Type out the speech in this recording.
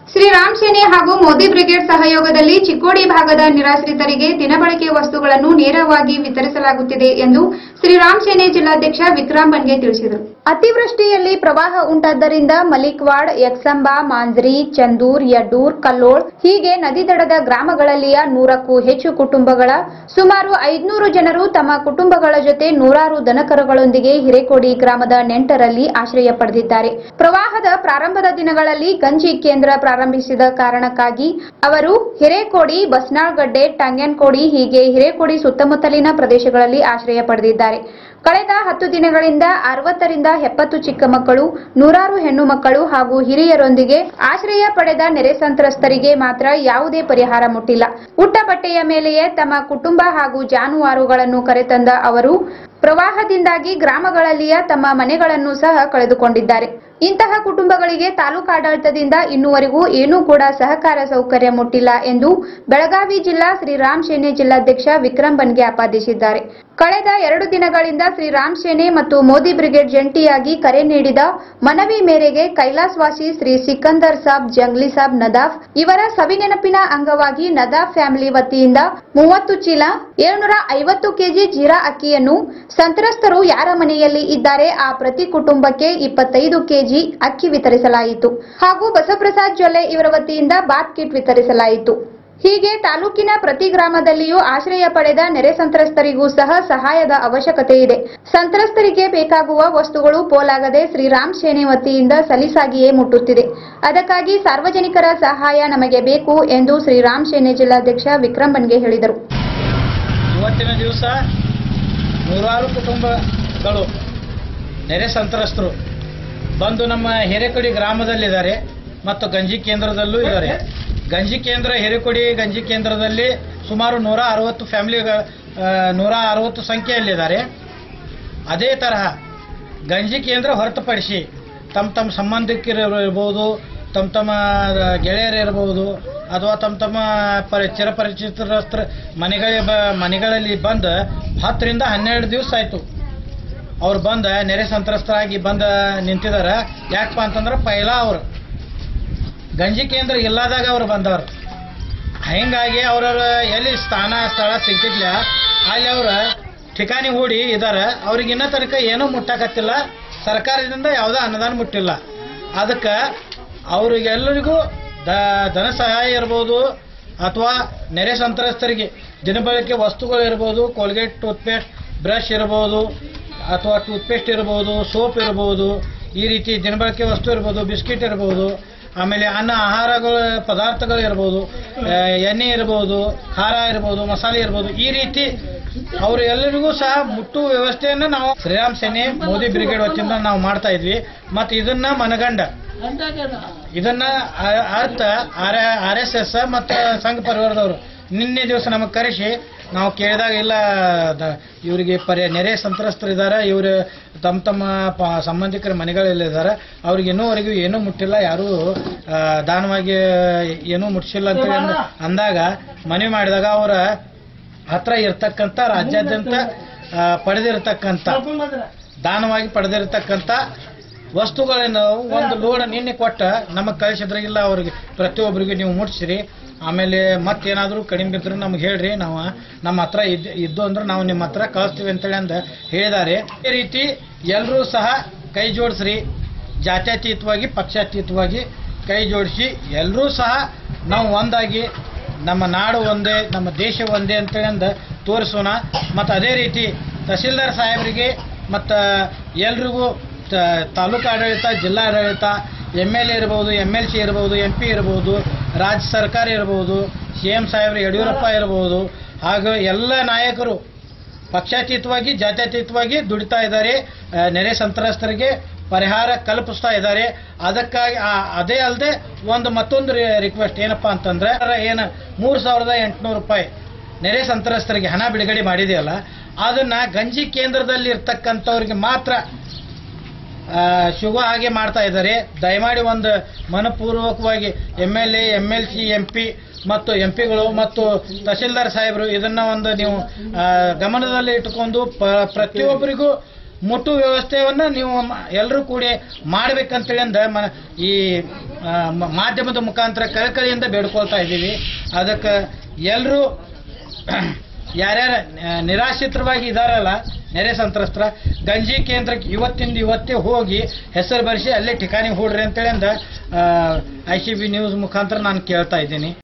ಶ್ರೀರಾಮ್ ಸೇನೆ ಹಾಗೂ ಮೋದಿ ಬ್ರಿಗೇಡ್ ಸಹಯೋಗದಲ್ಲಿ ಚಿಕ್ಕೋಡಿ ಭಾಗದ ನಿರಾಶ್ರಿತರಿಗೆ ದಿನಬಳಕೆ ವಸ್ತುಗಳನ್ನು ನೇರವಾಗಿ ವಿತರಿಸಲಾಗುತ್ತಿದೆ ಎಂದು ಶ್ರೀರಾಮ್ ಸೇನೆ ಜಿಲ್ಲಾಧ್ಯಕ್ಷ ವಿಕ್ರಮ್ ಬನ್ಗೆ ತಿಳಿಸಿದರು ಅತಿವೃಷ್ಟಿಯಲ್ಲಿ ಪ್ರವಾಹ ಉಂಟಾದ್ದರಿಂದ ಮಲಿಕ್ವಾಡ್ ಯಕ್ಸಂಬ ಮಾಂಜ್ರಿ ಚಂದೂರ್ ಯಡ್ಡೂರ್ ಕಲ್ಲೋಳ್ ಹೀಗೆ ನದಿ ದಡದ ಗ್ರಾಮಗಳಲ್ಲಿಯ ನೂರಕ್ಕೂ ಹೆಚ್ಚು ಕುಟುಂಬಗಳ ಸುಮಾರು ಐದುನೂರು ಜನರು ತಮ್ಮ ಕುಟುಂಬಗಳ ಜೊತೆ ನೂರಾರು ದನಕರುಗಳೊಂದಿಗೆ ಹಿರೇಕೋಡಿ ಗ್ರಾಮದ ನೆಂಟರಲ್ಲಿ ಆಶ್ರಯ ಪಡೆದಿದ್ದಾರೆ ಪ್ರವಾಹದ ಪ್ರಾರಂಭದ ದಿನಗಳಲ್ಲಿ ಗಂಜಿ ಕೇಂದ್ರ ಪ್ರಾರಂಭಿಸಿದ ಕಾರಣಕ್ಕಾಗಿ ಅವರು ಹಿರೇಕೋಡಿ ಬಸ್ನಾಳ್ಗಡ್ಡೆ ಟಂಗ್ಯನ್ಕೋಡಿ ಹೀಗೆ ಹಿರೇಕೋಡಿ ಸುತ್ತಮುತ್ತಲಿನ ಪ್ರದೇಶಗಳಲ್ಲಿ ಆಶ್ರಯ ಪಡೆದಿದ್ದಾರೆ ಕಳೆದ ಹತ್ತು ದಿನಗಳಿಂದ ಅರವತ್ತರಿಂದ ಎಪ್ಪತ್ತು ಚಿಕ್ಕ ಮಕ್ಕಳು ನೂರಾರು ಹೆಣ್ಣು ಮಕ್ಕಳು ಹಾಗೂ ಹಿರಿಯರೊಂದಿಗೆ ಆಶ್ರಯ ಪಡೆದ ನೆರೆ ಸಂತ್ರಸ್ತರಿಗೆ ಮಾತ್ರ ಯಾವುದೇ ಪರಿಹಾರ ಮುಟ್ಟಿಲ್ಲ ಉಟ್ಟ ಬಟ್ಟೆಯ ಮೇಲೆಯೇ ತಮ್ಮ ಕುಟುಂಬ ಹಾಗೂ ಜಾನುವಾರುಗಳನ್ನು ಕರೆತಂದ ಅವರು ಪ್ರವಾಹದಿಂದಾಗಿ ಗ್ರಾಮಗಳಲ್ಲಿಯ ತಮ್ಮ ಮನೆಗಳನ್ನು ಸಹ ಕಳೆದುಕೊಂಡಿದ್ದಾರೆ ಇಂತಹ ಕುಟುಂಬಗಳಿಗೆ ತಾಲೂಕಾಡಳಿತದಿಂದ ಇನ್ನುವರೆಗೂ ಏನೂ ಕೂಡ ಸಹಕಾರ ಸೌಕರ್ಯ ಮುಟ್ಟಿಲ್ಲ ಎಂದು ಬೆಳಗಾವಿ ಜಿಲ್ಲಾ ಶ್ರೀರಾಮ್ ಸೇನೆ ಜಿಲ್ಲಾಧ್ಯಕ್ಷ ವಿಕ್ರಮ್ ಬನ್ಗೆ ಆಪಾದಿಸಿದ್ದಾರೆ ಕಳೆದ ಎರಡು ದಿನಗಳಿಂದ ಶ್ರೀರಾಮ್ ಸೇನೆ ಮತ್ತು ಮೋದಿ ಬ್ರಿಗೇಡ್ ಜಂಟಿಯಾಗಿ ಕರೆ ನೀಡಿದ ಮನವಿ ಮೇರೆಗೆ ಕೈಲಾಸವಾಸಿ ಶ್ರೀ ಸಿಕಂದರ್ ಸಾಬ್ ಜಂಗ್ಲಿ ಸಾಬ್ ನದಾಫ್ ಇವರ ಸವಿನೆನಪಿನ ಅಂಗವಾಗಿ ನದಾಫ್ ಫ್ಯಾಮಿಲಿ ವತಿಯಿಂದ ಮೂವತ್ತು ಚೀಲ ಏಳ್ನೂರ ಐವತ್ತು ಕೆಜಿ ಜೀರಾ ಅಕ್ಕಿಯನ್ನು ಸಂತ್ರಸ್ತರು ಯಾರ ಮನೆಯಲ್ಲಿ ಇದ್ದಾರೆ ಆ ಪ್ರತಿ ಕುಟುಂಬಕ್ಕೆ ಇಪ್ಪತ್ತೈದು ಕೆಜಿ ಅಕ್ಕಿ ವಿತರಿಸಲಾಯಿತು ಹಾಗೂ ಬಸವಪ್ರಸಾದ್ ಜೊಲ್ಲೆ ಇವರ ವತಿಯಿಂದ ಬಾತ್ ಕಿಟ್ ವಿತರಿಸಲಾಯಿತು ಹೀಗೆ ತಾಲೂಕಿನ ಪ್ರತಿ ಗ್ರಾಮದಲ್ಲಿಯೂ ಆಶ್ರಯ ಪಡೆದ ನೆರೆ ಸಂತ್ರಸ್ತರಿಗೂ ಸಹ ಸಹಾಯದ ಅವಶ್ಯಕತೆ ಇದೆ ಸಂತ್ರಸ್ತರಿಗೆ ಬೇಕಾಗುವ ವಸ್ತುಗಳು ಪೋಲಾಗದೆ ಶ್ರೀರಾಮ್ ಸೇನೆ ವತಿಯಿಂದ ಸಲೀಸಾಗಿಯೇ ಮುಟ್ಟುತ್ತಿದೆ ಅದಕ್ಕಾಗಿ ಸಾರ್ವಜನಿಕರ ಸಹಾಯ ನಮಗೆ ಬೇಕು ಎಂದು ಶ್ರೀರಾಮ್ ಸೇನೆ ಜಿಲ್ಲಾಧ್ಯಕ್ಷ ವಿಕ್ರಮ್ ಬನ್ಗೆ ಹೇಳಿದರು ಇವತ್ತಿನ ದಿವಸ ನೂರಾರು ಕುಟುಂಬಗಳು ನೆರೆ ಸಂತ್ರಸ್ತರು ಬಂದು ನಮ್ಮ ಹಿರೇಕೊಡಿ ಗ್ರಾಮದಲ್ಲಿದ್ದಾರೆ ಮತ್ತು ಗಂಜಿ ಕೇಂದ್ರದಲ್ಲೂ ಇದ್ದಾರೆ ಗಂಜಿ ಕೇಂದ್ರ ಹಿರೇಕೊಡಿ ಗಂಜಿ ಕೇಂದ್ರದಲ್ಲಿ ಸುಮಾರು ನೂರ ಅರವತ್ತು ಫ್ಯಾಮಿಲಿ ನೂರ ಅರವತ್ತು ಸಂಖ್ಯೆಯಲ್ಲಿದ್ದಾರೆ ಅದೇ ತರಹ ಗಂಜಿ ಕೇಂದ್ರ ಹೊರತುಪಡಿಸಿ ತಮ್ಮ ತಮ್ಮ ಸಂಬಂಧಿಕರು ಇರ್ಬೋದು ತಮ್ಮ ತಮ್ಮ ಗೆಳೆಯರಿರ್ಬೋದು ಅಥವಾ ತಮ್ಮ ತಮ್ಮ ಪರಿ ಚಿರಪರಿಚಿತರಸ್ತ್ರ ಮನೆಗಳ ಬ ಮನೆಗಳಲ್ಲಿ ಬಂದು ಹತ್ತರಿಂದ ಹನ್ನೆರಡು ದಿವಸ ಆಯಿತು ಅವ್ರು ಬಂದ ನೆರೆ ಸಂತ್ರಸ್ತರಾಗಿ ಬಂದ ನಿಂತಿದ್ದಾರೆ ಯಾಕಪ್ಪ ಅಂತಂದ್ರೆ ಪೈಲ ಅವರು ಗಂಜಿ ಕೇಂದ್ರ ಇಲ್ಲದಾಗ ಅವ್ರು ಬಂದವರು ಹಿಂಗಾಗಿ ಅವ್ರವ್ರ ಎಲ್ಲಿ ಸ್ಥಾನ ಸ್ಥಳ ಸಿಗ್ತಿದ್ಲ ಅಲ್ಲಿ ಅವ್ರ ठिकाणी ಹೂಡಿ ಇದಾರೆ ಅವ್ರಿಗೆ ಇನ್ನೂ ತನಕ ಏನೂ ಮುಟ್ಟಾಕತ್ತಿಲ್ಲ ಸರ್ಕಾರದಿಂದ ಯಾವುದೇ ಅನುದಾನ ಮುಟ್ಟಿಲ್ಲ ಅದಕ್ಕೆ ಅವ್ರಿಗೆಲ್ಲರಿಗೂ ದ ಧನ ಸಹಾಯ ಇರ್ಬೋದು ಅಥವಾ ನೆರೆ ಸಂತ್ರಸ್ತರಿಗೆ ದಿನಬಳಕೆ ವಸ್ತುಗಳು ಇರ್ಬೋದು ಕೋಲ್ಗೇಟ್ ಟೂತ್ಪೇಸ್ಟ್ ಬ್ರಷ್ ಇರ್ಬೋದು ಅಥವಾ ಟೂತ್ಪೇಸ್ಟ್ ಇರ್ಬೋದು ಸೋಪ್ ಇರ್ಬೋದು ಈ ರೀತಿ ದಿನಬಳಕೆ ವಸ್ತು ಇರ್ಬೋದು ಬಿಸ್ಕಿಟ್ ಇರ್ಬೋದು ಆಮೇಲೆ ಅನ್ನ ಆಹಾರಗಳು ಪದಾರ್ಥಗಳು ಇರ್ಬೋದು ಆ, ಎಣ್ಣೆ ಇರ್ಬೋದು ಖಾರ ಇರ್ಬೋದು ಮಸಾಲೆ ಇರ್ಬೋದು ಈ ರೀತಿ ಅವರು ಎಲ್ಲರಿಗೂ ಸಹ ಮುಟ್ಟುವ ವ್ಯವಸ್ಥೆಯನ್ನು ನಾವು ಶ್ರೀರಾಮ್ ಸೇನೆ ಮೋದಿ ಬ್ರಿಗೇಡ್ ವತಿಯಿಂದ ನಾವು ಮಾಡ್ತಾ ಇದ್ವಿ ಮತ್ತು ಇದನ್ನ ಮನಗಂಡ ಇದನ್ನ ಆ- ಅರ್ಥ ಆರ್ ಆರ್ ಎಸ್ ಎಸ್ ಮತ್ತು ಸಂಘ ಪರಿವಾರದವರು ನಿನ್ನೆ ದಿವಸ ನಮಗೆ ಕರೆಸಿ ನಾವು ಕೇಳಿದಾಗ ಇಲ್ಲ ದ- ಇವರಿಗೆ ಪರಿ ನೆರೆ ಸಂತ್ರಸ್ತರಿದ್ದಾರೆ ಇವರು ತಮ್ಮ ತಮ್ಮ ಪ- ಸಂಬಂಧಿಕರ ಮನೆಗಳಲ್ಲಿದ್ದಾರೆ ಅವ್ರಿಗೆ ಇನ್ನೂವರೆಗೂ ಏನೂ ಮುಟ್ಟಿಲ್ಲ ಯಾರೂ ಆ, ದಾನವಾಗಿ ಏನೂ ಮುಟ್ಟಿಸಿಲ್ಲ ಅಂತೇಳಿ ಅಂದ ಅಂದಾಗ ಮನವಿ ಮಾಡಿದಾಗ ಅವರ ಹತ್ರ ಇರ್ತಕ್ಕಂಥ ರಾಜ್ಯಾದ್ಯಂತ ಆ, ಪಡೆದಿರ್ತಕ್ಕಂಥ ದಾನವಾಗಿ ಪಡೆದಿರ್ತಕ್ಕಂಥ ವಸ್ತುಗಳನ್ನು ಒಂದು ಲೋಡ್ ನಿನ್ನೆ ಕೊಟ್ಟ ನಮಗೆ ಕಳಿಸಿದ್ರೆ ಇಲ್ಲ ಅವ್ರಿಗೆ ಪ್ರತಿಯೊಬ್ಬರಿಗೆ ನೀವು ಮುಟ್ಸಿರಿ ಆಮೇಲೆ ಮತ್ತೇನಾದರೂ ಕಡಿಮೆ ಬಿದ್ದರೆ ನಮ್ಗೆ ಹೇಳ್ರಿ ನಾವು ನಮ್ಮ ಹತ್ರ ಇದ್ದು ಇದ್ದು ಅಂದ್ರೆ ನಾವು ನಿಮ್ಮ ಹತ್ರ ಕಳಿಸ್ತೀವಿ ಅಂತೇಳಿ ಅಂದ ಹೇಳಿದ್ದಾರೆ ಈ ರೀತಿ ಎಲ್ಲರೂ ಸಹ ಕೈ ಜೋಡಿಸ್ರಿ ಜಾತ್ಯತೀತವಾಗಿ ಪಕ್ಷಾತೀತವಾಗಿ ಕೈ ಜೋಡಿಸಿ ಎಲ್ಲರೂ ಸಹ ನಾವು ಒಂದಾಗಿ ನಮ್ಮ ನಾಡು ಒಂದೇ ನಮ್ಮ ದೇಶ ಒಂದೇ ಅಂತೇಳಿ ಅಂದ ತೋರಿಸೋಣ ಮತ್ತು ಅದೇ ರೀತಿ ತಹಸೀಲ್ದಾರ್ ಸಾಹೇಬರಿಗೆ ಮತ್ತು ಎಲ್ರಿಗೂ ತ- ತಾಲೂಕು ಆಡಳಿತ ಜಿಲ್ಲಾ ಆಡಳಿತ ಎಮ್ ಎಲ್ ಎ ಇರ್ಬೋದು ಎಮ್ ಎಲ್ ಸಿ ಇರ್ಬೋದು ಎಂ ಪಿ ಇರ್ಬೋದು ರಾಜ್ಯ ಸರ್ಕಾರ ಇರ್ಬೋದು ಸಿ ಎಂ ಸಾಹೇಬ್ರು ಯಡಿಯೂರಪ್ಪ ಇರ್ಬೋದು ಹಾಗೂ ಎಲ್ಲ ನಾಯಕರು ಪಕ್ಷಾತೀತವಾಗಿ ಜಾತ್ಯತೀತವಾಗಿ ದುಡಿತಾ ಇದ್ದಾರೆ ಆ, ನೆರೆ ಸಂತ್ರಸ್ತರಿಗೆ ಪರಿಹಾರ ಕಲ್ಪಿಸ್ತಾ ಇದ್ದಾರೆ ಅದಕ್ಕಾಗಿ ಆ- ಅದೇ ಅಲ್ಲದೆ ಒಂದು ಮತ್ತೊಂದು ರಿಕ್ವೆಸ್ಟ್ ಏನಪ್ಪ ಅಂತಂದ್ರೆ ಏನು ಮೂರು ಸಾವಿರದ ಎಂಟುನೂರು ರೂಪಾಯಿ ನೆರೆ ಸಂತ್ರಸ್ತರಿಗೆ ಹಣ ಬಿಡುಗಡೆ ಮಾಡಿದೆಯಲ್ಲ ಅದನ್ನ ಗಂಜಿ ಕೇಂದ್ರದಲ್ಲಿ ಇರ್ತಕ್ಕಂಥವ್ರಿಗೆ ಮಾತ್ರ ಆ, ಸಿಗೋ ಹಾಗೆ ಮಾಡ್ತಾ ಇದ್ದಾರೆ ದಯಮಾಡಿ ಒಂದು ಮನಪೂರ್ವಕವಾಗಿ M L A M L C M P ಮತ್ತು ಎಂ ಪಿಗಳು ಮತ್ತು ತಹಸೀಲ್ದಾರ್ ಸಾಹೇಬರು ಇದನ್ನ ಒಂದು ನೀವು ಆ, ಗಮನದಲ್ಲಿ ಇಟ್ಟುಕೊಂಡು ಪ ಪ್ರತಿಯೊಬ್ಬರಿಗೂ ಮುಟ್ಟು ವ್ಯವಸ್ಥೆಯನ್ನು ನೀವು ಎಲ್ಲರೂ ಕೂಡಿ ಮಾಡ್ಬೇಕಂತೇಳಿ ಅಂದ ಮ ಈ ಆ, ಮ- ಮಾಧ್ಯಮದ ಮುಖಾಂತರ ಕಳಕಳಿಯಿಂದ ಬೇಡ್ಕೊಳ್ತಾ ಇದ್ದೀವಿ ಅದಕ್ಕೆ ಎಲ್ಲರೂ ಯಾರ್ಯಾರ ಆ, ನಿರಾಶ್ರಿತವಾಗಿ ಇದಾರಲ್ಲ ನೆರೆ ಸಂತ್ರಸ್ತರ ಗಂಜಿ ಕೇಂದ್ರಕ್ಕೆ ಇವತ್ತಿಂದ ಇವತ್ತೇ ಹೋಗಿ ಹೆಸರು ಬರೆಸಿ ಅಲ್ಲೇ ಠಿಕಾಣಿ ಹೂಡ್ರಿ ಅಂತೇಳಿ ಅಂದ ಐ ಸಿ ಬಿ ನ್ಯೂಸ್ ಮುಖಾಂತರ ನಾನು ಕೇಳ್ತಾ ಇದ್ದೀನಿ